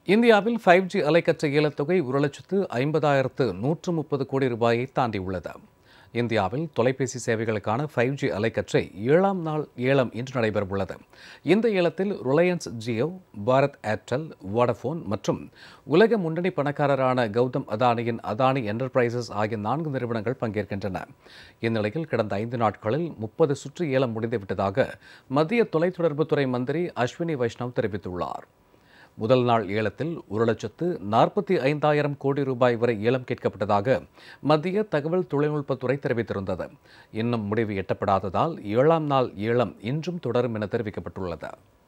இந்தியாவில் five G அலைக்கற்றை ஏலத்தொகை ஒரு லட்சத்து ஐம்பதாயிரத்து நூற்று முப்பது கோடி ரூபாயை தாண்டியுள்ளது இந்தியாவில் தொலைபேசி சேவைகளுக்கான ஃபைவ் ஜி அலைக்கற்றை ஏழாம் நாள் ஏலம் இன்று நடைபெறவுள்ளது இந்த ஏலத்தில் ரிலையன்ஸ் ஜியோ பாரத் ஏர்டெல் வோடஃபோன் மற்றும் உலக முன்னணி பணக்காரரான கௌதம் அதானியின் அதானி என்டர்பிரைசஸ் ஆகிய நான்கு நிறுவனங்கள் பங்கேற்கின்றன இந்நிலையில் கடந்த ஐந்து நாட்களில் முப்பது சுற்று ஏலம் முடிந்துவிட்டதாக மத்திய தொலைத்தொடர்புத்துறை மந்திரி அஸ்வினி வைஷ்ணவ் தெரிவித்துள்ளார் முதல் நாள் ஏலத்தில் ஒரு லட்சத்து நாற்பத்தி ஐந்தாயிரம் கோடி ரூபாய் வரை ஏலம் கேட்கப்பட்டதாக மத்திய தகவல் தொழில்நுட்பத்துறை தெரிவித்திருந்தது இன்னும் முடிவு எட்டப்படாததால் ஏழாம் நாள் ஏலம் இன்றும் தொடரும் என தெரிவிக்கப்பட்டுள்ளது